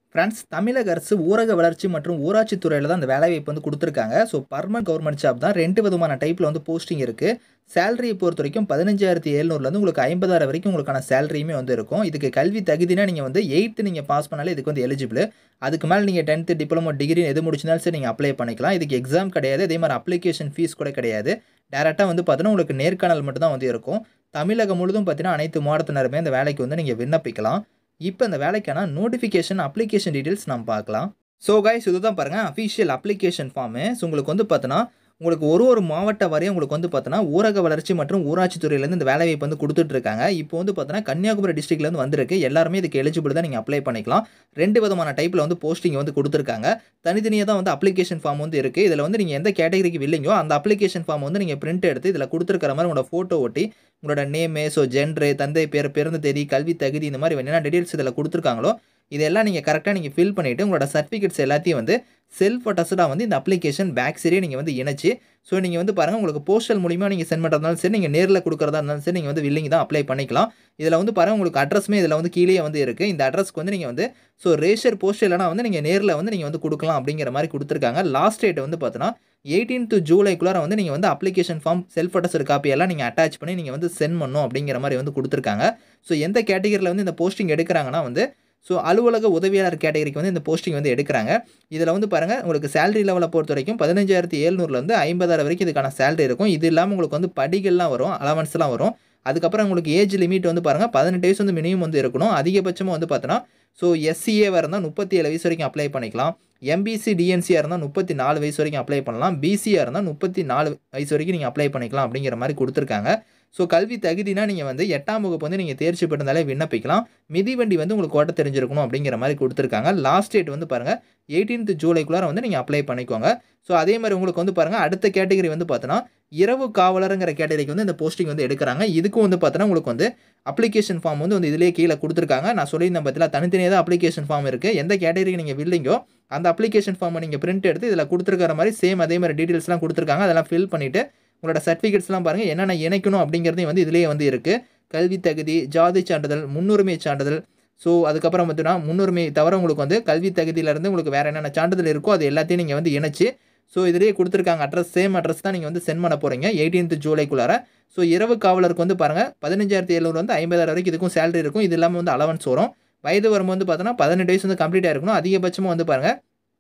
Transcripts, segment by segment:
friends தமிழக அரசு ஊரக வளர்ச்சி மற்றும் ஊராட்சி துறையில் தான் அந்த வேலைவாய்ப்பு வந்து கொடுத்துருக்காங்க ஸோ பர்மனன்ட் கவர்மெண்ட் ஜாப் தான் ரெண்டு விதமான டைப்பில் வந்து போஸ்டிங் இருக்குது சேலரியை பொறுத்த வரைக்கும் பதினஞ்சாயிரத்தி எழுநூறுலேருந்து உங்களுக்கு ஐம்பதாயிரம் வரைக்கும் உங்களுக்கான சேலரியுமே வந்து இருக்கும் இதுக்கு கல்வி தகுதினா நீங்கள் வந்து எயித்து நீங்கள் பாஸ் பண்ணாலே இதுக்கு வந்து எலிஜிபிள் அதுக்கு மேலே நீங்கள் டென்த்து டிப்ளமோ டிகிரி எது முடிச்சினாலும் சரி நீங்கள் அப்ளை பண்ணிக்கலாம் இதுக்கு எக்ஸாம் கிடையாது அதே மாதிரி அப்ளிகேஷன் ஃபீஸ் கூட கிடையாது டேரெக்டாக வந்து பார்த்தீங்கன்னா உங்களுக்கு நேர்காணல் மட்டும் தான் வந்து இருக்கும் தமிழகம் முழுதும் பார்த்தீங்கன்னா அனைத்து மாவட்டத்தினருமே இந்த வேலைக்கு வந்து நீங்கள் விண்ணப்பிக்கலாம் இப்போ இந்த வேலைக்கான நோட்டிஃபிகேஷன் அப்ளிகேஷன் டீட்டெயில்ஸ் நம்ம பார்க்கலாம் ஸோ கைஸ் இதுதான் பாருங்கள் அஃபிஷியல் அப்ளிகேஷன் ஃபார்மு ஸோ உங்களுக்கு வந்து பார்த்தோன்னா உங்களுக்கு ஒரு ஒரு மாவட்ட வரையும் உங்களுக்கு வந்து பார்த்தோன்னா ஊரக வளர்ச்சி மற்றும் ஊராட்சி துறையிலேருந்து இந்த வேலைவாய்ப்பு வந்து கொடுத்துட்ருக்காங்க இப்போ வந்து பார்த்தோன்னா கன்னியாகுமரி டிஸ்ட்ரிக்ட்லேருந்து வந்திருக்கு எல்லாருமே இதுக்கு எலிஜிபிள் தான் நீங்கள் அப்ளை பண்ணிக்கலாம் ரெண்டு விதமான டைப்பில் வந்து போஸ்டிங் வந்து கொடுத்துருக்காங்க தனித்தனியாக தான் வந்து அப்ளிகேஷன் ஃபார்ம் வந்து இருக்குது இதில் வந்து நீங்கள் எந்த கேட்டகரிக்கு இல்லைங்கோ அந்த அப்ளிகேஷன் ஃபார்ம் வந்து நீங்கள் பிரிண்ட் எடுத்து இதில் கொடுத்துருக்கிற மாதிரி உங்களோட ஃபோட்டோ ஒட்டி உங்களோட நேமு ஸோ ஜென்ரு தந்தை பேர் பிறந்த தேதி கல்வி தகுதி இந்த மாதிரி என்னென்ன டீட்டெயில்ஸ் இதில் கொடுத்துருக்காங்களோ இதெல்லாம் நீங்கள் கரெக்டாக நீங்கள் ஃபில் பண்ணிவிட்டு உங்களோட சர்டிஃபிகேட்ஸ் எல்லாத்தையும் வந்து செல்ஃப் அட்டஸ்டாக வந்து இந்த அப்ளிகேஷன் பேக் சரியே நீங்கள் வந்து இணைச்சி ஸோ நீங்கள் வந்து பாருங்கள் உங்களுக்கு போஸ்டல் மூலிமா நீங்கள் சென்ட் பண்ணுறதாலும் சரி நீங்கள் நேரில் கொடுக்குறதா இருந்தாலும் சரி நீங்கள் வந்து வில்லிங் தான் அப்ளை பண்ணிக்கலாம் இதில் வந்து பாருங்கள் உங்களுக்கு அட்ரஸுமே இதில் வந்து கீழே வந்து இருக்குது இந்த அட்ரஸ்க்கு வந்து நீங்கள் வந்து ஸோ ரேஷர் போஸ்ட் இல்லைனா வந்து நீங்கள் நேரில் வந்து நீங்கள் வந்து கொடுக்கலாம் அப்படிங்கிற மாதிரி கொடுத்துருக்காங்க லாஸ்ட் டேட் வந்து பார்த்தோன்னா எயிட்டீன் டு ஜூலைக்குள்ளார வந்து நீங்கள் வந்து application form self attest copy எல்லாம் நீங்கள் அட்டாச் பண்ணி நீங்கள் வந்து சென்ட் பண்ணணும் அப்படிங்கிற மாதிரி வந்து கொடுத்துருக்காங்க ஸோ எந்த கேட்டகரியில் வந்து இந்த போஸ்டிங் எடுக்கிறாங்கன்னா வந்து ஸோ அலுவலக உதவியாளர் கேட்டகரிக்கு வந்து இந்த போஸ்டிங் வந்து எடுக்கிறாங்க இதில் வந்து பாருங்கள் உங்களுக்கு சேலரி லெவலை பொறுத்த வரைக்கும் பதினஞ்சாயிரத்தி எழுநூறுலேருந்து ஐம்பதாயிரம் வரைக்கும் இதுக்கான சேலரி இருக்கும் இது இல்லாமல் உங்களுக்கு வந்து படிகள்லாம் வரும் அலவன்ஸ்லாம் வரும் அதுக்கப்புறம் உங்களுக்கு ஏஜ் லிமிட் வந்து பாருங்கள் பதினெட்டு வயசு வந்து மினிமம் வந்து இருக்கணும் அதிகபட்சமாக வந்து பார்த்தோன்னா ஸோ எஸ்சிஏவாக இருந்தால் முப்பத்தி ஏழு வயசு வரைக்கும் அப்ளை பண்ணிக்கலாம் எம்பிசி டிஎன்சியாக இருந்தால் முப்பத்தி நாலு வயசு வரைக்கும் அப்ளை பண்ணலாம் பிசியாக இருந்தால் முப்பத்தி நாலு வயசு வரைக்கும் நீங்கள் அப்ளை பண்ணிக்கலாம் அப்படிங்கிற மாதிரி கொடுத்துருக்காங்க ஸோ கல்வி தகுதினா நீங்கள் வந்து எட்டாம் வகுப்பு வந்து நீங்கள் தேர்ச்சி பெற்றிருந்தாலே விண்ணப்பிக்கலாம் மிதிவண்டி வந்து உங்களுக்கு ஓட்ட தெரிஞ்சிருக்கணும் அப்படிங்கிற மாதிரி கொடுத்துருக்காங்க லாஸ்ட் டேட் வந்து பாருங்கள் எயிட்டீன்த் ஜூலைக்குள்ளார வந்து நீங்கள் அப்ளை பண்ணிக்கோங்க ஸோ அதே மாதிரி உங்களுக்கு வந்து பாருங்கள் அடுத்த கேட்டகரி வந்து பார்த்தோன்னா இரவு காவலருங்கிற கேட்டகரிக்கு வந்து இந்த போஸ்டிங் வந்து எடுக்கிறாங்க இதுக்கும் வந்து பார்த்தோன்னா உங்களுக்கு வந்து அப்ளிகேஷன் ஃபார்ம் வந்து வந்து இதிலே கீழே கொடுத்துருக்காங்க நான் சொல்லியிருந்தேன் பார்த்தீங்களா தனித்தனியாக தான் அப்ளிகேஷன் ஃபார்ம் இருக்குது எந்த கேட்டகரிக்கு நீங்கள் வில்லிங்கோ அந்த அப்ளிகேஷன் ஃபார்மை நீங்கள் பிரிண்ட் எடுத்து இதில் கொடுத்துருக்கிற மாதிரி சேம் அதே மாதிரி டீட்டெயில்ஸ்லாம் கொடுத்துருக்காங்க அதெல்லாம் ஃபில் பண்ணிவிட்டு உங்களோட சர்டிஃபிகேட்ஸ்லாம் பாருங்கள் என்னென்ன இணைக்கணும் அப்படிங்கிறதையும் வந்து இதிலேயே வந்து இருக்குது கல்வி தகுதி ஜாதி சான்றிதழ் முன்னுரிமை சான்றிதழ் ஸோ அதுக்கப்புறம் பார்த்தீங்கன்னா முன்னுரிமை தவிர உங்களுக்கு வந்து கல்வி தகுதியிலேருந்து உங்களுக்கு வேறு என்னென்ன சான்றிதழ் இருக்கோ அது எல்லாத்தையும் நீங்கள் வந்து இணைச்சி ஸோ இதிலேயே கொடுத்துருக்காங்க அட்ரஸ் சேம் அட்ரஸ் தான் நீங்கள் வந்து சென்ட் பண்ண போகிறீங்க எயிட்டீன்த் ஜூலைக்குள்ளார ஸோ இரவு காவலருக்கு வந்து பாருங்கள் பதினஞ்சாயிரத்தி எழுநூறு வந்து ஐம்பதாயிரம் வரைக்கும் இதுக்கும் சேலரி இருக்கும் இது இல்லாமல் வந்து அலவன்ஸ் வரும் வயது வரும்போது வந்து பார்த்தோன்னா பதினெட்டு வயசு வந்து கம்ப்ளீட் ஆயிருக்கணும் அதிகபட்சமாக வந்து பாருங்கள்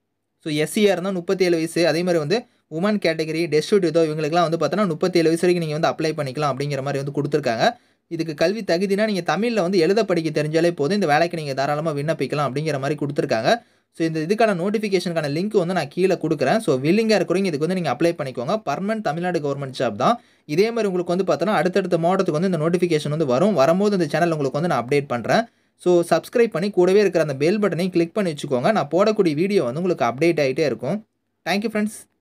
ஸோ எஸ்சியாக இருந்தால் முப்பத்தி ஏழு வயசு அதே மாதிரி வந்து உமன் கேட்டகரி டெஸ்டியூட் இதோ இவங்களுக்குலாம் வந்து பார்த்தோன்னா முப்பத்தி ஏழு வயசு வரைக்கும் நீங்கள் வந்து அப்ளை பண்ணிக்கலாம் அப்படிங்கிற மாதிரி வந்து கொடுத்துருக்காங்க இதுக்கு கல்வி தகுதினா நீங்கள் தமிழில் வந்து எழுத படிக்க தெரிஞ்சாலே போதும் இந்த வேலைக்கு நீங்கள் தாராளமாக விண்ணப்பிக்கலாம் அப்படிங்கிற மாதிரி கொடுத்துருக்காங்க ஸோ இந்த இதுக்கான நோட்டிஃபிகேஷனுக்கான லிங்க் வந்து நான் கீழே கொடுக்குறேன் ஸோ வில்லிங்காக இருக்கிறவங்க இதுக்கு வந்து நீங்கள் அப்ளை பண்ணிக்கோங்க பர்மனன்ட் தமிழ்நாடு கவர்மெண்ட் ஜாப் தான் இதே மாதிரி உங்களுக்கு வந்து பார்த்தோன்னா அடுத்தடுத்த மாவட்டத்துக்கு வந்து இந்த நோட்டிஃபிகேஷன் வந்து வரும் வரும்போது இந்த சேனல் உங்களுக்கு வந்து நான் அப்டேட் பண்ணுறேன் ஸோ சப்ஸ்கிரைப் பண்ணி கூடவே இருக்கிற அந்த பெல் பட்டனையும் கிளிக் பண்ணி வச்சுக்கோங்க நான் போடக்கூடிய வீடியோ வந்து உங்களுக்கு அப்டேட் ஆகிட்டே இருக்கும் தேங்க்யூ ஃப்ரெண்ட்ஸ்